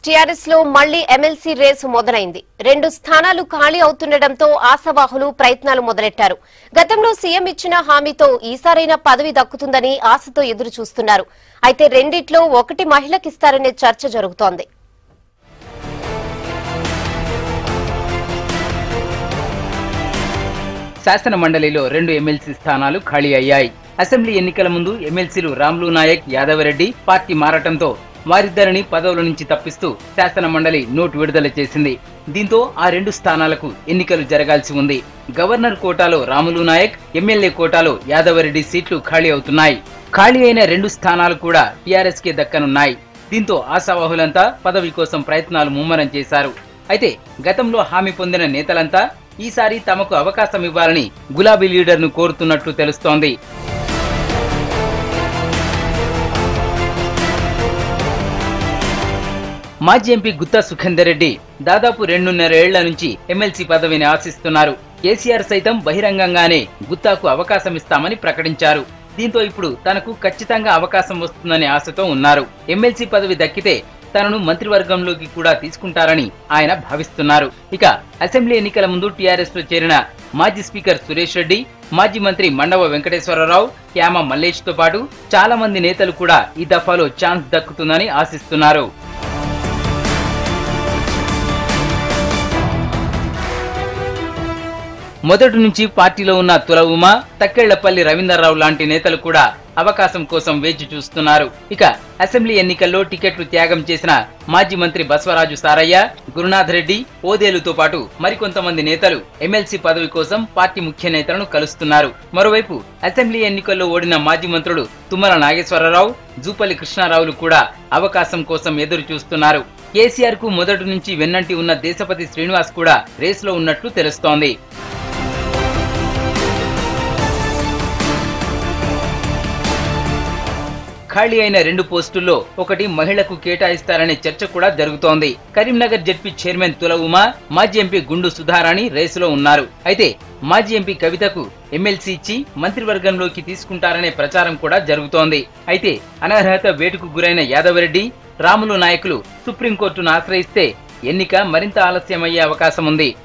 TRS లో మళ్లీ MLC race మొదలైంది రెండు స్థానాలు ఖాళీ అవుతుండటంతో ఆశావాహులు ప్రయత్నాలు మొదలెట్టారు గతంలో సీఎం ఇచ్చిన హామీతో ఈసారైనా పదవి దక్కుతుందని ఆశతో ఎదురు చూస్తున్నారు అయితే రెండిట్లో ఒకటి మహిళకిస్తారనే చర్చ జరుగుతోంది శాసన మండలిలో రెండు ఎమ్మెల్సీ స్థానాలు ఖాళీ అయ్యాయి అసెంబ్లీ ఎన్నికల ముందు ఎమ్మెల్సీలు రాములు నాయక్ యాదవరెడ్డి పార్టీ మారటంతో వారిద్దరిని పదవుల నుంచి తప్పిస్తూ శాసన మండలి నోటు విడుదల చేసింది దీంతో ఆ రెండు స్థానాలకు ఎన్నికలు జరగాల్సి ఉంది గవర్నర్ కోటాలో రాములు నాయక్ ఎమ్మెల్యే కోటాలో యాదవరెడ్డి సీట్లు ఖాళీ అవుతున్నాయి ఖాళీ అయిన రెండు స్థానాలు కూడా టీఆర్ఎస్ కే దక్కనున్నాయి దీంతో ఆశావాహులంతా పదవి కోసం ప్రయత్నాలు ముమ్మరం చేశారు అయితే గతంలో హామీ పొందిన నేతలంతా ఈసారి తమకు అవకాశం ఇవ్వాలని గులాబీ లీడర్ను కోరుతున్నట్లు తెలుస్తోంది మాజీ ఎంపీ గుత్తా సుఖేందర్ రెడ్డి దాదాపు రెండున్నరేళ్ల నుంచి ఎమ్మెల్సీ పదవిని ఆశిస్తున్నారు కేసీఆర్ సైతం బహిరంగంగానే గుత్తాకు అవకాశం ఇస్తామని ప్రకటించారు దీంతో ఇప్పుడు తనకు ఖచ్చితంగా అవకాశం వస్తుందనే ఆశతో ఉన్నారు ఎమ్మెల్సీ పదవి దక్కితే తనను మంత్రివర్గంలోకి కూడా తీసుకుంటారని ఆయన భావిస్తున్నారు ఇక అసెంబ్లీ ఎన్నికల ముందు టీఆర్ఎస్ లో చేరిన మాజీ స్పీకర్ సురేష్ రెడ్డి మాజీ మంత్రి మండవ వెంకటేశ్వరరావు క్యామ మల్లేష్ తో పాటు చాలా మంది నేతలు కూడా ఈ దఫాలో ఛాన్స్ దక్కుతుందని ఆశిస్తున్నారు మొదటి నుంచి పార్టీలో ఉన్న తుల ఉమ తక్కెళ్లపల్లి రవీందర్రావు లాంటి నేతలు కూడా అవకాశం కోసం వేచి చూస్తున్నారు ఇక అసెంబ్లీ ఎన్నికల్లో టికెట్లు త్యాగం చేసిన మాజీ మంత్రి బసవరాజు సారయ్య గురునాథ్ రెడ్డి ఓదేలుతో పాటు మరికొంతమంది నేతలు ఎమ్మెల్సీ పదవి కోసం పార్టీ ముఖ్య నేతలను కలుస్తున్నారు మరోవైపు అసెంబ్లీ ఎన్నికల్లో ఓడిన మాజీ మంత్రులు తుమ్మల నాగేశ్వరరావు జూపల్లి కృష్ణారావులు కూడా అవకాశం కోసం ఎదురు చూస్తున్నారు కేసీఆర్ కు మొదటి నుంచి వెన్నంటి ఉన్న దేశపతి శ్రీనివాస్ కూడా రేసులో ఉన్నట్లు తెలుస్తోంది ఖాళీ అయిన రెండు పోస్టుల్లో ఒకటి మహిళకు కేటాయిస్తారనే చర్చ కూడా జరుగుతోంది కరీంనగర్ జడ్పీ చైర్మన్ తుల ఉమా మాజీ ఎంపీ గుండు సుధారాణి రేసులో ఉన్నారు అయితే మాజీ ఎంపీ కవితకు ఎమ్మెల్సీ ఇచ్చి మంత్రివర్గంలోకి తీసుకుంటారనే ప్రచారం కూడా జరుగుతోంది అయితే అనర్హత వేటుకు గురైన యాదవరెడ్డి రాములు నాయకులు సుప్రీంకోర్టును ఆశ్రయిస్తే ఎన్నిక మరింత ఆలస్యమయ్యే అవకాశం ఉంది